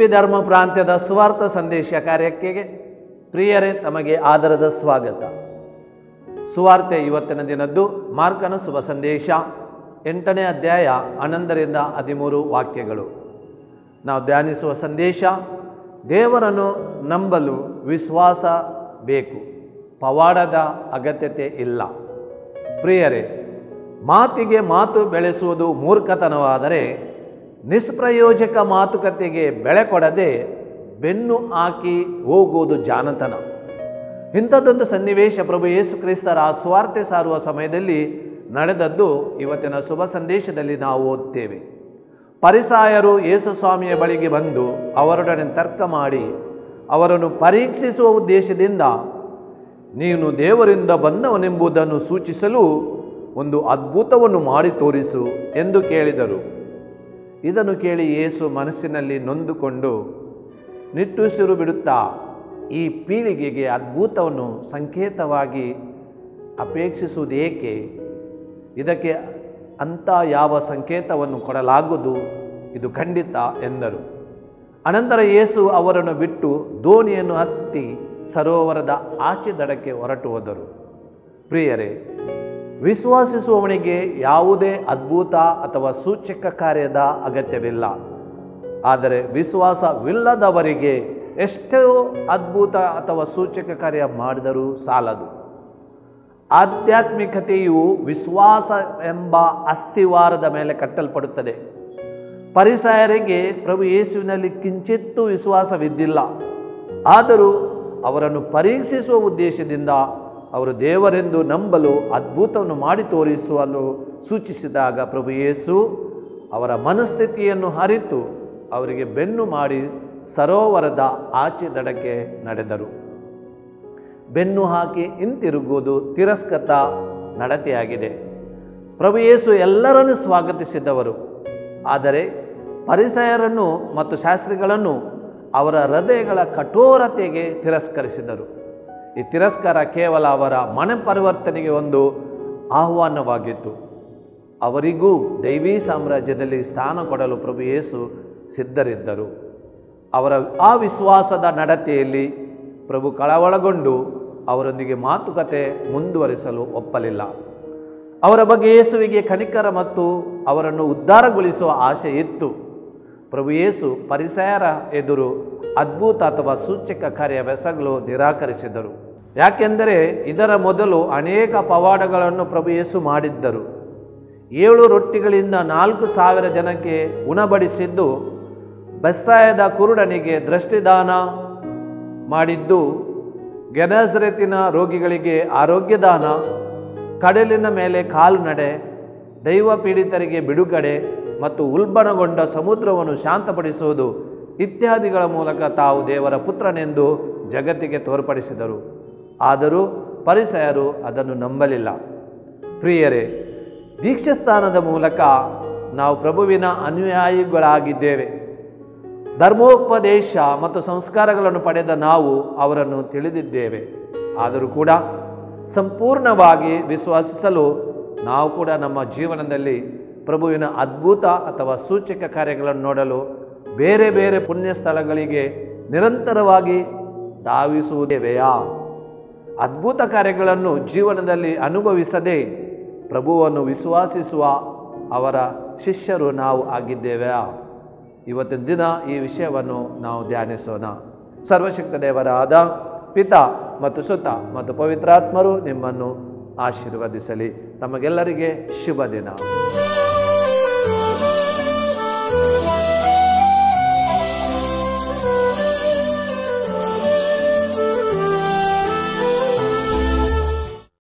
ಉಡುಪಿ ಧರ್ಮ ಪ್ರಾಂತ್ಯದ ಸುವಾರ್ಥ ಸಂದೇಶ ಕಾರ್ಯಕ್ಕೆ ಪ್ರಿಯರೇ ತಮಗೆ ಆದರದ ಸ್ವಾಗತ ಸುವಾರ್ತೆ ಇವತ್ತಿನ ದಿನದ್ದು ಮಾರ್ಕನ ಶುಭ ಸಂದೇಶ ಎಂಟನೇ ಅಧ್ಯಾಯ ಹನ್ನೊಂದರಿಂದ ಹದಿಮೂರು ವಾಕ್ಯಗಳು ನಾವು ಧ್ಯಾನಿಸುವ ಸಂದೇಶ ದೇವರನ್ನು ನಂಬಲು ವಿಶ್ವಾಸ ಬೇಕು ಪವಾಡದ ಅಗತ್ಯತೆ ಇಲ್ಲ ಪ್ರಿಯರೇ ಮಾತಿಗೆ ಮಾತು ಬೆಳೆಸುವುದು ಮೂರ್ಖತನವಾದರೆ ನಿಷ್ಪ್ರಯೋಜಕ ಮಾತುಕತೆಗೆ ಬೆಳೆ ಕೊಡದೆ ಬೆನ್ನು ಹಾಕಿ ಹೋಗುವುದು ಜಾಣತನ ಇಂಥದ್ದೊಂದು ಸನ್ನಿವೇಶ ಪ್ರಭು ಯೇಸು ಕ್ರಿಸ್ತರ ಸ್ವಾರ್ಥ ಸಾರುವ ಸಮಯದಲ್ಲಿ ನಡೆದದ್ದು ಇವತ್ತಿನ ಶುಭ ಸಂದೇಶದಲ್ಲಿ ನಾವು ಓದ್ತೇವೆ ಪರಿಸಾಯರು ಯೇಸು ಸ್ವಾಮಿಯ ಬಳಿಗೆ ಬಂದು ಅವರೊಡನೆ ತರ್ಕ ಮಾಡಿ ಅವರನ್ನು ಪರೀಕ್ಷಿಸುವ ಉದ್ದೇಶದಿಂದ ನೀನು ದೇವರಿಂದ ಬಂದವನೆಂಬುದನ್ನು ಸೂಚಿಸಲು ಒಂದು ಅದ್ಭುತವನ್ನು ಮಾಡಿ ತೋರಿಸು ಎಂದು ಕೇಳಿದರು ಇದನ್ನು ಕೇಳಿ ಯೇಸು ಮನಸ್ಸಿನಲ್ಲಿ ನೊಂದುಕೊಂಡು ನಿಟ್ಟುಸಿರು ಬಿಡುತ್ತಾ ಈ ಪೀಳಿಗೆಗೆ ಅದ್ಭುತವನ್ನು ಸಂಕೇತವಾಗಿ ಅಪೇಕ್ಷಿಸುವುದೇಕೆ ಇದಕ್ಕೆ ಅಂಥ ಯಾವ ಸಂಕೇತವನ್ನು ಕೊಡಲಾಗುವುದು ಇದು ಖಂಡಿತ ಎಂದರು ಅನಂತರ ಯೇಸು ಅವರನ್ನು ಬಿಟ್ಟು ದೋಣಿಯನ್ನು ಹತ್ತಿ ಸರೋವರದ ಆಚೆ ದಡಕ್ಕೆ ಹೊರಟು ಹೋದರು ಪ್ರಿಯರೇ ವಿಶ್ವಾಸಿಸುವವನಿಗೆ ಯಾವುದೇ ಅದ್ಭುತ ಅಥವಾ ಸೂಚಕ ಕಾರ್ಯದ ಅಗತ್ಯವಿಲ್ಲ ಆದರೆ ವಿಶ್ವಾಸವಿಲ್ಲದವರಿಗೆ ಎಷ್ಟೋ ಅದ್ಭುತ ಅಥವಾ ಸೂಚಕ ಕಾರ್ಯ ಮಾಡಿದರೂ ಸಾಲದು ಆಧ್ಯಾತ್ಮಿಕತೆಯು ವಿಶ್ವಾಸ ಎಂಬ ಅಸ್ಥಿವಾರದ ಮೇಲೆ ಕಟ್ಟಲ್ಪಡುತ್ತದೆ ಪರಿಸರರಿಗೆ ಪ್ರಭು ಯೇಸುವಿನಲ್ಲಿ ಕಿಂಚಿತ್ತೂ ವಿಶ್ವಾಸವಿದ್ದಿಲ್ಲ ಆದರೂ ಅವರನ್ನು ಪರೀಕ್ಷಿಸುವ ಉದ್ದೇಶದಿಂದ ಅವರು ದೇವರೆಂದು ನಂಬಲು ಅದ್ಭುತವನ್ನು ಮಾಡಿ ತೋರಿಸಲು ಸೂಚಿಸಿದಾಗ ಪ್ರಭು ಯೇಸು ಅವರ ಮನಸ್ಥಿತಿಯನ್ನು ಅರಿತು ಅವರಿಗೆ ಬೆನ್ನು ಮಾಡಿ ಸರೋವರದ ಆಚೆ ದಡಕ್ಕೆ ನಡೆದರು ಬೆನ್ನು ಹಾಕಿ ಹಿಂತಿರುಗುವುದು ತಿರಸ್ಕೃತ ನಡತೆಯಾಗಿದೆ ಪ್ರಭು ಯೇಸು ಎಲ್ಲರನ್ನು ಸ್ವಾಗತಿಸಿದವರು ಆದರೆ ಪರಿಸರನ್ನು ಮತ್ತು ಶಾಸ್ತ್ರಿಗಳನ್ನು ಅವರ ಹೃದಯಗಳ ಕಠೋರತೆಗೆ ತಿರಸ್ಕರಿಸಿದರು ಈ ತಿರಸ್ಕಾರ ಕೇವಲ ಅವರ ಮನ ಪರಿವರ್ತನೆಗೆ ಒಂದು ಆಹ್ವಾನವಾಗಿತ್ತು ಅವರಿಗೂ ದೈವೀ ಸಾಮ್ರಾಜ್ಯದಲ್ಲಿ ಸ್ಥಾನ ಕೊಡಲು ಪ್ರಭು ಯೇಸು ಸಿದ್ಧರಿದ್ದರು ಅವರ ಆ ವಿಶ್ವಾಸದ ನಡತೆಯಲ್ಲಿ ಪ್ರಭು ಕಳವಳಗೊಂಡು ಅವರೊಂದಿಗೆ ಮಾತುಕತೆ ಮುಂದುವರಿಸಲು ಒಪ್ಪಲಿಲ್ಲ ಅವರ ಬಗ್ಗೆ ಯೇಸುವಿಗೆ ಕಣಿಕರ ಮತ್ತು ಅವರನ್ನು ಉದ್ಧಾರಗೊಳಿಸುವ ಆಸೆ ಇತ್ತು ಪ್ರಭು ಯೇಸು ಪರಿಸರ ಎದುರು ಅದ್ಭುತ ಅಥವಾ ಸೂಚಕ ಕಾರ್ಯವೆಸಗಲು ನಿರಾಕರಿಸಿದರು ಯಾಕೆಂದರೆ ಇದರ ಮೊದಲು ಅನೇಕ ಪವಾಡಗಳನ್ನು ಪ್ರಭು ಯೇಸು ಮಾಡಿದ್ದರು ಏಳು ರೊಟ್ಟಿಗಳಿಂದ ನಾಲ್ಕು ಸಾವಿರ ಜನಕ್ಕೆ ಉಣಬಡಿಸಿದ್ದು ಬೆಸ್ಸಾಯದ ಕುರುಡನಿಗೆ ದೃಷ್ಟಿದಾನ ಮಾಡಿದ್ದು ಗೆನಜ್ರೆತಿನ ರೋಗಿಗಳಿಗೆ ಆರೋಗ್ಯದಾನ ಕಡಲಿನ ಮೇಲೆ ಕಾಲು ನಡೆ ದೈವ ಪೀಡಿತರಿಗೆ ಬಿಡುಗಡೆ ಮತ್ತು ಉಲ್ಬಣಗೊಂಡ ಸಮುದ್ರವನ್ನು ಶಾಂತಪಡಿಸುವುದು ಇತ್ಯಾದಿಗಳ ಮೂಲಕ ತಾವು ದೇವರ ಪುತ್ರನೆಂದು ಜಗತ್ತಿಗೆ ತೋರ್ಪಡಿಸಿದರು ಆದರೂ ಪರಿಸಯರು ಅದನ್ನು ನಂಬಲಿಲ್ಲ ಪ್ರಿಯರೇ ದೀಕ್ಷಾಸ್ಥಾನದ ಮೂಲಕ ನಾವು ಪ್ರಭುವಿನ ಅನುಯಾಯಿಗಳಾಗಿದ್ದೇವೆ ಧರ್ಮೋಪದೇಶ ಮತ್ತು ಸಂಸ್ಕಾರಗಳನ್ನು ಪಡೆದ ನಾವು ಅವರನ್ನು ತಿಳಿದಿದ್ದೇವೆ ಆದರೂ ಕೂಡ ಸಂಪೂರ್ಣವಾಗಿ ವಿಶ್ವಾಸಿಸಲು ನಾವು ಕೂಡ ನಮ್ಮ ಜೀವನದಲ್ಲಿ ಪ್ರಭುವಿನ ಅದ್ಭುತ ಅಥವಾ ಸೂಚಕ ಕಾರ್ಯಗಳನ್ನು ನೋಡಲು ಬೇರೆ ಬೇರೆ ಪುಣ್ಯ ಸ್ಥಳಗಳಿಗೆ ನಿರಂತರವಾಗಿ ಧಾವಿಸುವುದೇವೆಯಾ ಅದ್ಭುತ ಕಾರ್ಯಗಳನ್ನು ಜೀವನದಲ್ಲಿ ಅನುಭವಿಸದೆ ಪ್ರಭುವನ್ನು ವಿಶ್ವಾಸಿಸುವ ಅವರ ಶಿಷ್ಯರು ನಾವು ಆಗಿದ್ದೇವೆಯಾ ಇವತ್ತಿನ ದಿನ ಈ ವಿಷಯವನ್ನು ನಾವು ಧ್ಯಾನಿಸೋಣ ಸರ್ವಶಕ್ತ ದೇವರಾದ ಪಿತ ಮತ್ತು ಸುತ ಮತ್ತು ಪವಿತ್ರಾತ್ಮರು ನಿಮ್ಮನ್ನು ಆಶೀರ್ವದಿಸಲಿ ತಮಗೆಲ್ಲರಿಗೆ ಶುಭ ದಿನ